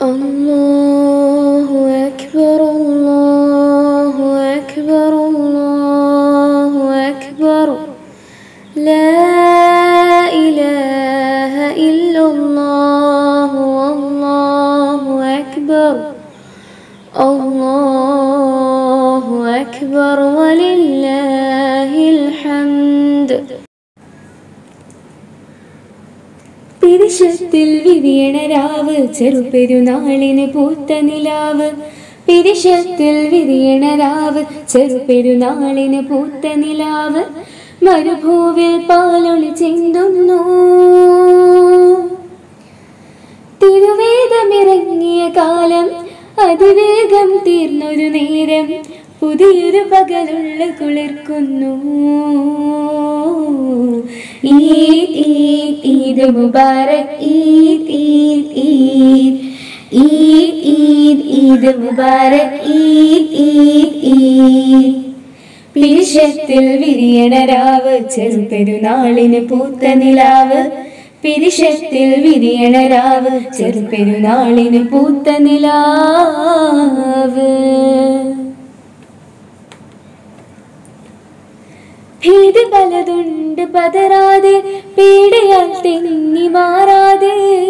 الله أكبر الله أكبر الله أكبر لا إله إلا الله والله أكبر الله أكبر ولله الحمد പിരിശത്തിൽ വിരിയണ രാവ് ചെറുപെരുനാളിന് പൂത്ത നിലാവ് പിരിശത്തിൽ വിരിയണ രാവ് ചെറുപെരുനാളിന് പൂത്ത നിലാവ് മരുഭൂവിൽ പാലൊളി ചിന്തുന്നു തിരുവേദമിറങ്ങിയ കാലം അതിവേഗം തീർന്നൊരു നേരം പുതിയൊരു പകലുള്ള കുളിർക്കുന്നു ഈദ് ഈദ് ഈദ് മുബാരക് ഈദ് ഈദ് ഈദ് ഈദ് ഈദ് ഈദ് മുബാരക് ഈദ് ഈദ് ഈദ് പിരിശത്തിൽ വിരിയണ രാവ് ചെറുപെരുനാളിന് പൂത്ത നിലാവ് പിരിശത്തിൽ വിരിയണ രാവ് ചെറുപെരുനാളിന് പൂത്ത നിലാവ് ഭീതി പലതുണ്ട് പതറാതെ പീഡയാൽ തെന്നി മാറാതെ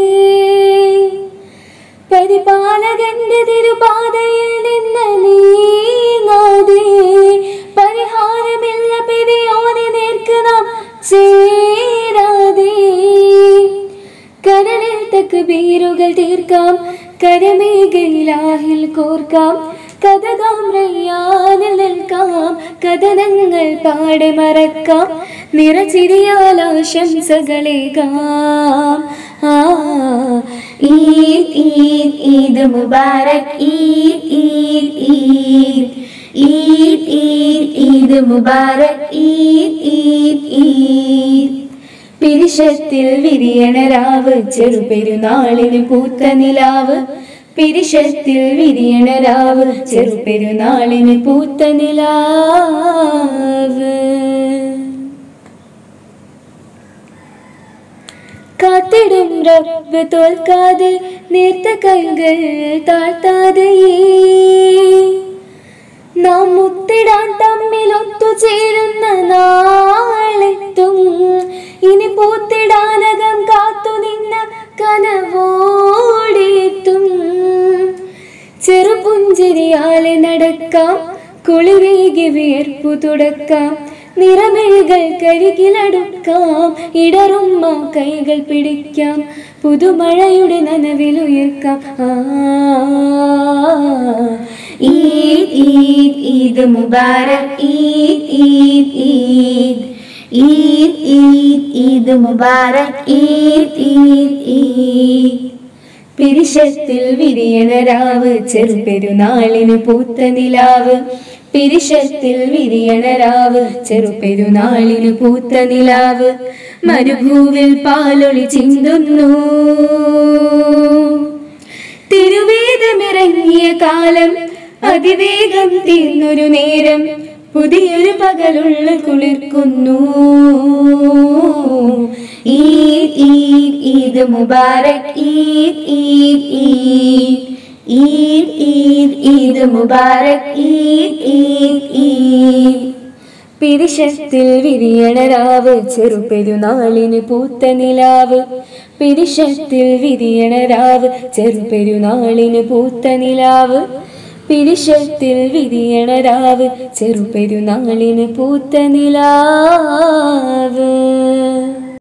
പരിപാലകന്റെ തിരുപാതയിൽ നിന്ന് നീങ്ങാതെ പരിഹാരമില്ല പെരിയോനെ നേർക്ക് നാം ചേരാതെ കരളിൽ തക്ബീറുകൾ തീർക്കാം കരമേഖലാഹിൽ കോർക്കാം കഥകാം റയ്യാനിൽ നിൽക്കാം കഥനങ്ങൾ പാടെ മറക്കാം നിറച്ചിരിയാൽ ആശംസകളേകാം ആ ഈദ് ഈദ് ഈദ് മുബാരക് ഈദ് ഈദ് ഈദ് ഈദ് ഈദ് ഈദ് മുബാരക് ഈദ് ഈദ് ഈദ് പിരിശത്തിൽ വിരിയണ രാവ് ചെറുപെരുനാളിന് പൂത്ത നിലാവ് പിരിശത്തിൽ വിരിയണ രാവ് ചെറുപെരുനാളിന് പൂത്ത നിലാവ് കാത്തിടും റബ്ബ് തോൽക്കാതെ നേർത്ത കൈകൾ താഴ്ത്താതെ നാം മുത്തിടാൻ തമ്മിൽ ഒത്തുചേരുന്ന നാളെത്തും ഇനി പൂത്തിടാനകം കാത്തു നിന്ന കനവോടെത്തും ചെറുപുഞ്ചിരിയാലെ നടക്കാം കുളിരേകി വിയർപ്പു തുടക്കാം നിറമേകൾ കരികിലടുക്കാം ഇടറുമ്മ കൈകൾ പിടിക്കാം പുതുമഴയുടെ നനവിൽ ഉയർക്കാം ആ ഈദ് ഈദ് ഈദ് മുബാരക് ഈദ് ഈദ് ഈദ് ഈദ് ഈദ് ഈദ് മുബാരക് ഈദ് ഈദ് ഈദ് പിരിശത്തിൽ വിരിയണ രാവ് ചെറുപെരുനാളിന് പൂത്ത നിലാവ് പിരിശത്തിൽ വിരിയണ രാവ് ചെറുപെരുനാളിന് പൂത്ത നിലാവ് മരുഭൂവിൽ പാലൊളി ചിന്തുന്നു തിരുവേദമിറങ്ങിയ കാലം അതിവേഗം തീർന്നൊരു നേരം പുതിയൊരു പകലുള്ള കുളിർക്കുന്നു ഈദ് ഈദ് ഈദ് മുബാരക് ഈദ് ഈദ് ഈദ് ഈദ് ഈദ് ഈദ് മുബാരക് ഈദ് ഈദ് ഈദ് പിരിശത്തിൽ വിരിയണ രാവ് ചെറുപെരുനാളിന് പൂത്ത നിലാവ് പിരിശത്തിൽ വിരിയണ രാവ് ചെറുപെരുനാളിന് പൂത്ത നിലാവ് പിരിശത്തിൽ വിരിയണ രാവ് ചെറുപെരുനാളിന് പൂത്ത നിലാവ്